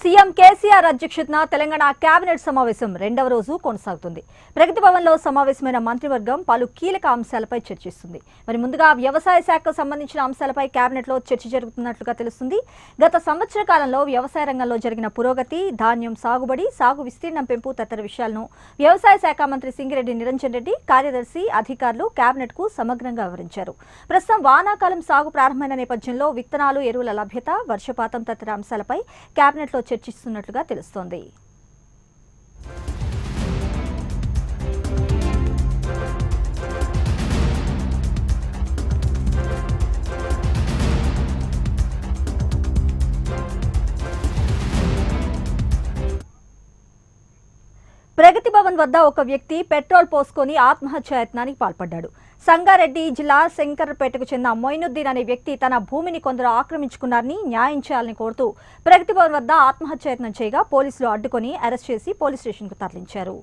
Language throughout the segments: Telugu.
సీఎం కేసీఆర్ అధ్యక్షతన తెలంగాణ కేబినెట్ సమావేశం రెండవ రోజు కొనసాగుతుంది ప్రగతి భవన్లో సమావేశమైన మంత్రివర్గం పలు కీలక అంశాలపై చర్చిస్తుంది మరి ముందుగా వ్యవసాయ శాఖకు సంబంధించిన అంశాలపై కేబినెట్లో చర్చ జరుగుతున్నట్లుగా తెలుస్తుంది గత సంవత్సర కాలంలో వ్యవసాయ రంగంలో జరిగిన పురోగతి ధాన్యం సాగుబడి సాగు విస్తీర్ణం పెంపు తదితర విషయాలను వ్యవసాయ శాఖ మంత్రి సింగిరెడ్డి నిరంజన్ రెడ్డి కార్యదర్శి అధికారులు కేబినెట్ కు సమగ్రంగా వివరించారు ప్రస్తుతం వానాకాలం సాగు ప్రారంభమైన నేపథ్యంలో విత్తనాలు ఎరువుల లభ్యత వర్షపాతం తదితర అంశాలపై కేబినెట్లో చర్చిస్తున్నట్లుగా తెలుస్తోంది ప్రగతి భవన్ వద్ద ఒక వ్యక్తి పెట్రోల్ పోసుకొని ఆత్మహత్యాయత్నానికి పాల్పడ్డాడు సంగారెడ్డి జిల్లా శంకర్పేటకు చెందిన మొయినుద్దీన్ అనే వ్యక్తి తన భూమిని కొందరు ఆక్రమించుకున్నారని న్యాయం చేయాలని కోరుతూ ప్రగతి భవన్ వద్ద ఆత్మహత్యాయత్నం చేయగా పోలీసులు అడ్డుకొని అరెస్ట్ చేసి పోలీస్ స్టేషన్కు తరలించారు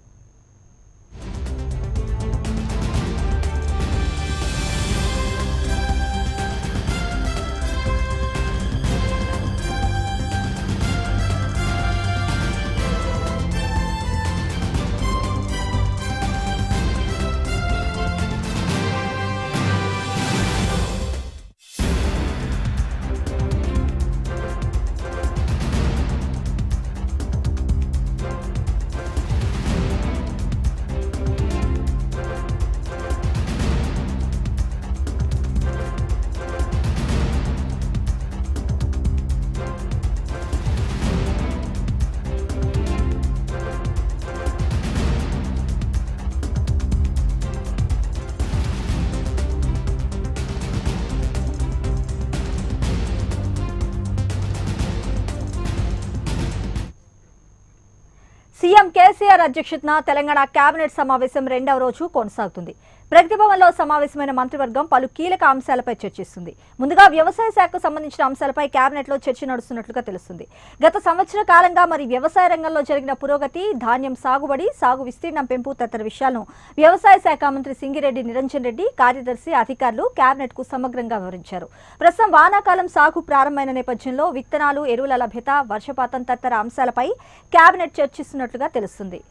సీఎం కేసీఆర్ అధ్యక్షతన తెలంగాణ కేబినెట్ సమావేశం రెండవ రోజు కొనసాగుతుంది ప్రగతి భవన్లో సమావేశమైన మంత్రివర్గం పలు కీలక అంశాలపై చర్చిస్తుంది ముందుగా వ్యవసాయ శాఖకు సంబంధించిన అంశాలపై కేబినెట్లో చర్చ నడుస్తున్నట్లుగా తెలుస్తుంది గత సంవత్సర కాలంగా మరి వ్యవసాయ రంగంలో జరిగిన పురోగతి ధాన్యం సాగుబడి సాగు విస్తీర్ణం పెంపు తదితర విషయాలను వ్యవసాయ శాఖ మంత్రి సింగిరెడ్డి నిరంజన్ రెడ్డి కార్యదర్శి అధికారులు కేబినెట్ కు సమగ్రంగా వివరించారు ప్రస్తుతం వానాకాలం సాగు ప్రారంభమైన నేపథ్యంలో విత్తనాలు ఎరువుల లభ్యత వర్షపాతం తదితర అంశాలపై కేబినెట్ చర్చిస్తున్నట్లుగా తెలుస్తుంది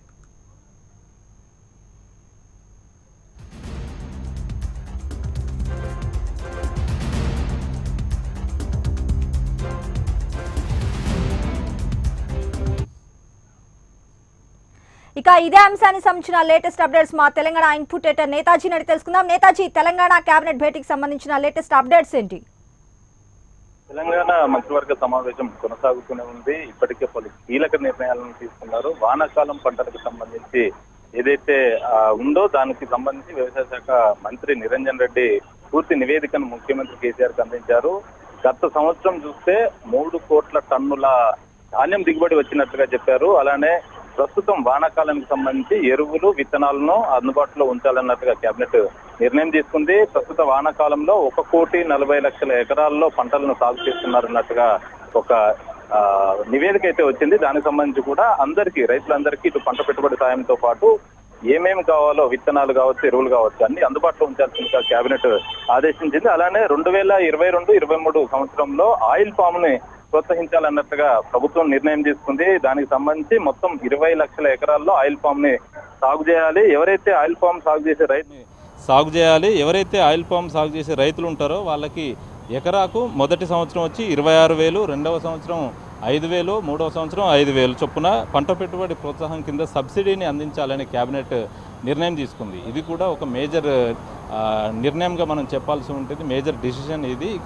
ఇక ఇదే అంశానికి సంబంధించిన లేటెస్ట్ అప్డేట్స్ మా తెలంగాణ ఇన్పుట్ ఎడిటర్ నేతాజీ నడి తెలుసుకుందాం నేతాజీ తెలంగాణ కేబినెట్ భేటీకి సంబంధించిన లేటెస్ట్ అప్డేట్స్ ఏంటి తెలంగాణ మంత్రివర్గ సమావేశం కొనసాగుతూనే ఉంది ఇప్పటికే పలు కీలక నిర్ణయాలను తీసుకున్నారు వానాకాలం పంటలకు సంబంధించి ఏదైతే ఆ, ఉందో దానికి సంబంధించి వ్యవసాయ శాఖ మంత్రి నిరంజన్ రెడ్డి పూర్తి నివేదికను ముఖ్యమంత్రి కేసీఆర్ కి అందించారు గత సంవత్సరం చూస్తే మూడు కోట్ల టన్నుల ధాన్యం దిగుబడి వచ్చినట్టుగా చెప్పారు అలానే ప్రస్తుతం వానాకాలానికి సంబంధించి ఎరువులు విత్తనాలను అందుబాటులో ఉంచాలన్నట్టుగా కేబినెట్ నిర్ణయం తీసుకుంది ప్రస్తుత వానాకాలంలో ఒక కోటి నలభై లక్షల ఎకరాల్లో పంటలను సాగు చేస్తున్నారన్నట్టుగా ఒక ఆ, నివేదిక అయితే వచ్చింది దానికి సంబంధించి కూడా అందరికీ రైతులందరికీ ఇటు పంట పెట్టుబడి సాయంతో పాటు ఏమేమి కావాలో విత్తనాలు కావచ్చు ఎరువులు కావచ్చు అన్ని అందుబాటులో ఉంచాల్సిందిగా కేబినెట్ ఆదేశించింది అలానే రెండు వేల ఇరవై రెండు ఇరవై మూడు సంవత్సరంలో ఆయిల్ పామ్ ని ప్రోత్సహించాలన్నట్టుగా ప్రభుత్వం నిర్ణయం తీసుకుంది దానికి సంబంధించి మొత్తం ఇరవై లక్షల ఎకరాల్లో ఆయిల్ పామ్ ని సాగు చేయాలి ఎవరైతే ఆయిల్ పామ్ సాగు చేసే రైతు సాగు చేయాలి ఎవరైతే ఆయిల్ పామ్ సాగు చేసే రైతులు ఉంటారో వాళ్ళకి ఎకరాకు మొదటి సంవత్సరం వచ్చి ఇరవై ఆరు వేలు రెండవ సంవత్సరం ఐదు వేలు మూడవ సంవత్సరం ఐదు వేలు చొప్పున పంట పెట్టుబడి ప్రోత్సాహం కింద సబ్సిడీని అందించాలని కేబినెట్ నిర్ణయం తీసుకుంది ఇది కూడా ఒక మేజర్ ఆ, నిర్ణయంగా మనం చెప్పాల్సి ఉంటుంది మేజర్ డిసిషన్ ఇది ఇక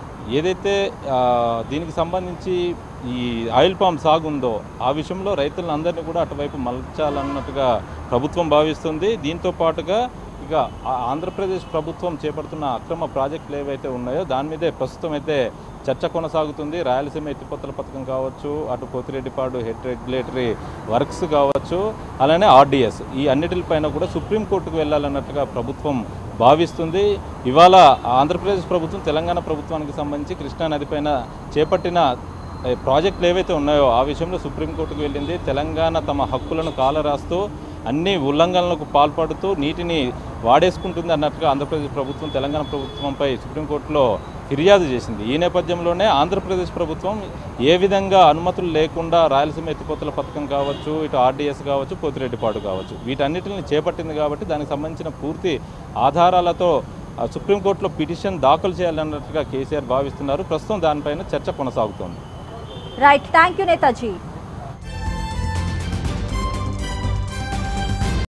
ఏదైతే ఆ, దీనికి సంబంధించి ఈ ఆయిల్ పామ్ సాగు ఉందో ఆ విషయంలో రైతులందరినీ కూడా అటువైపు మలచాలన్నట్టుగా ప్రభుత్వం భావిస్తుంది దీంతో పాటుగా ఇక ఆ ఆంధ్రప్రదేశ్ ప్రభుత్వం చేపడుతున్న అక్రమ ప్రాజెక్టులు ఏవైతే ఉన్నాయో దాని మీదే ప్రస్తుతం అయితే చర్చ కొనసాగుతుంది రాయలసీమ ఎత్తిపోతల పథకం కావచ్చు అటు పోతిరెడ్డిపాడు హెడ్ రెగ్యులేటరీ వర్క్స్ కావచ్చు అలానే ఆర్డీఎస్ ఈ అన్నిటిపైన కూడా సుప్రీంకోర్టుకు వెళ్ళాలన్నట్టుగా ప్రభుత్వం భావిస్తుంది ఇవాళ ఆంధ్రప్రదేశ్ ప్రభుత్వం తెలంగాణ ప్రభుత్వానికి సంబంధించి కృష్ణా నది పైన చేపట్టిన ఏ, ప్రాజెక్టులు ఏవైతే ఉన్నాయో ఆ విషయంలో సుప్రీంకోర్టుకు వెళ్ళింది తెలంగాణ తమ హక్కులను కాలరాస్తూ అన్ని ఉల్లంఘనలకు పాల్పడుతూ నీటిని వాడేసుకుంటుంది అన్నట్టుగా ఆంధ్రప్రదేశ్ ప్రభుత్వం తెలంగాణ ప్రభుత్వంపై సుప్రీంకోర్టులో ఫిర్యాదు చేసింది ఈ నేపథ్యంలోనే ఆంధ్రప్రదేశ్ ప్రభుత్వం ఏ విధంగా అనుమతులు లేకుండా రాయలసీమ ఎత్తిపోతల పథకం కావచ్చు ఇటు ఆర్డీఎస్ కావచ్చు పోతిరెడ్డిపాడు కావచ్చు వీటన్నిటిని చేపట్టింది కాబట్టి దానికి సంబంధించిన పూర్తి ఆధారాలతో ఆ, సుప్రీంకోర్టులో పిటిషన్ దాఖలు చేయాలన్నట్టుగా కేసీఆర్ భావిస్తున్నారు ప్రస్తుతం దానిపైన చర్చ కొనసాగుతోంది రైట్ థ్యాంక్ యూ నేతాజీ